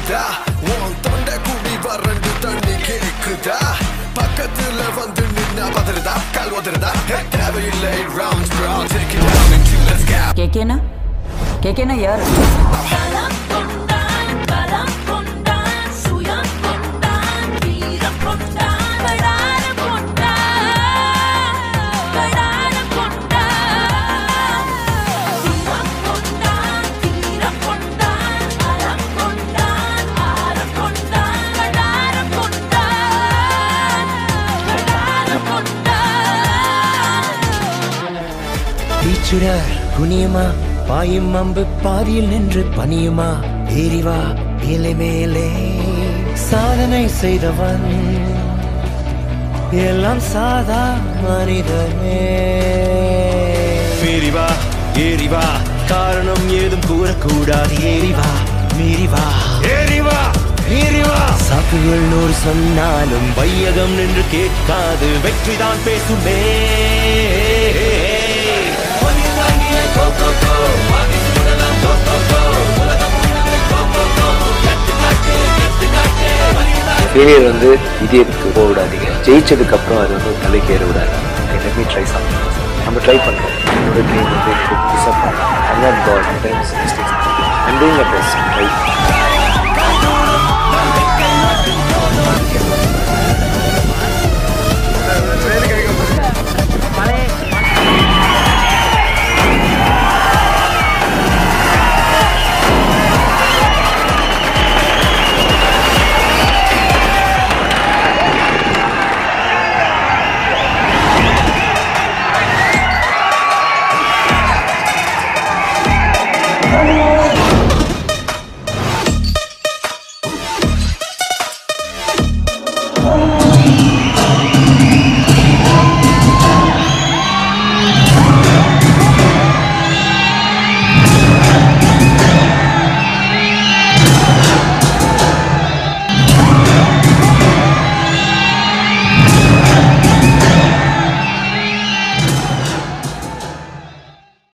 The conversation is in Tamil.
கேக்குதா உன் தொண்டை குடி வறண்டு தண்ணி கேக்குதா பக்கத்துல வந்து நின்னா பதறதா கால் உதறதா தேவையில்லை rounds bro take it down and two let's go கேக்கேனா கேக்கேனா யார் பலம் கொண்டான் பலம் கொண்டான் சுயம் கொண்டான் வீரம் கொண்டான் கடார கொண்டான் கடார கொண்டான் வீரம் கொண்டான் வீரம் கொண்டான் அறம் கொண்டான் ஆரம் கொண்டான் கடார கொண்டான் கடார கொண்டான் பீச்சுடர் குனியுமா பாயும் அம்பு பாதியில் நின்று பணியுமா ஏறிவா மேலே மேலே சாதனை செய்தவன் எல்லாம் சாதா மனிதனே மீறிவா ஏறிவா காரணம் ஏதும் கூறக்கூடாது ஏறிவா மீறிவா ஏறிவா மீறிவா சாக்குகள் நூறு சொன்னாலும் வையகம் நின்று கேட்காது வெற்றிதான் பேசுமே ஃபெயிலியர் வந்து இது எதுக்கு போக விடாதீங்க ஜெயிச்சதுக்கு அப்புறம் அது வந்து தலைக்கு ஏற விடாது எல்லாமே ட்ரை சாப்பிடணும் நம்ம ட்ரை பண்ணுறோம் என்னோட ட்ரீம் வந்து disappoint I'm not God times mistakes I'm doing my best right